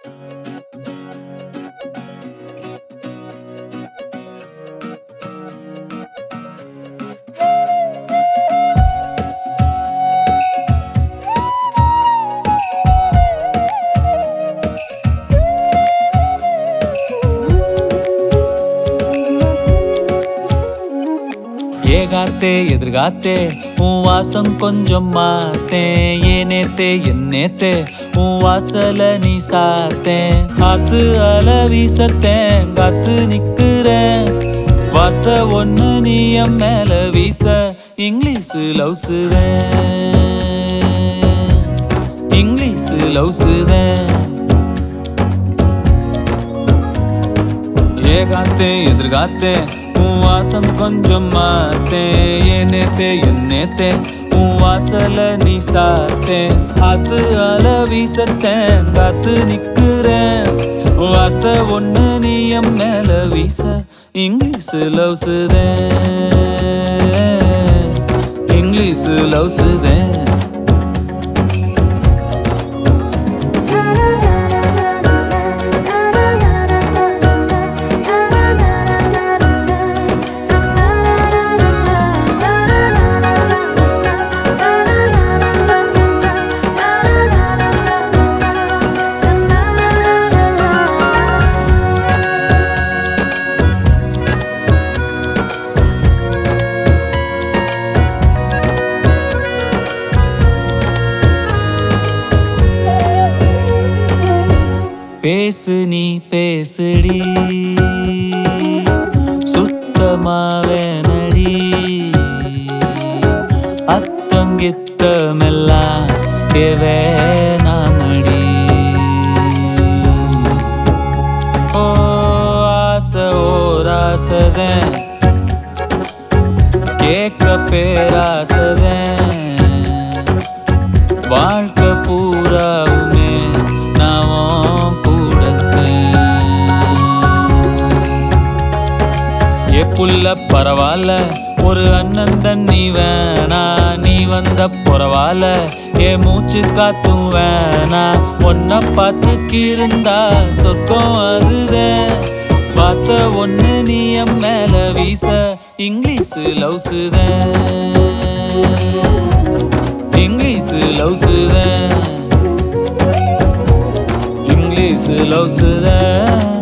ஏகாத்தே எதிர்காத்தே உன் வாசம் கொஞ்சம் மாத்தேன் ஏனேத்தே என்னேத்தே உன் வாசல நீ சாத்தேன் காத்து அல வீசத்தேன் காத்து நிக்கிறேன் வார்த்தை ஒண்ணு நீ என் மேல வீச இங்கிலீஷ் லவ்ஸுதேன் இங்கிலீஷ் லவ்ஸுதேன் ஏகாத்தே எதிர்காத்தே உன் வாசம் கொஞ்சம் மாத்தே ஏனேத்தே என்னேத்தே உன் வாசல நீ சாத்தே காத்து அல வீசத்தேன் காத்து நிக்கிறேன் வார்த்தை ஒண்ணு நீ என் மேல வீச இங்கிலீஷ் லவ்ஸுதேன் இங்கிலீஷ் லவ்ஸுதேன் பேசு நீ பேசுடி சுத்தமாவேனடி அத்தங்கித்தமெல்லாம் வேணாமடி ஓ ஆசை ஓராசதன் கேட்க பேராசதன் வாழ்க்கை பூராவுமே நான் உன் கூடத்தேன். ஏ புள்ள பரவாயில்ல ஒரு அண்ணன் தண்ணி வேணா நீ வந்த பரவாயில்ல ஏ மூச்சு காத்தும் வேணா ஒன்ன பார்த்துக்கு இருந்தா சொர்க்கம் அதுதான் பார்த்த ஒண்ணு நீ என் மேல வீச இங்கிலீஷ் லவ்ஸுதான் இங்கிலீஷ் லவ்ஸுதான் இங்கிலீஷ் லவ்ஸுதான்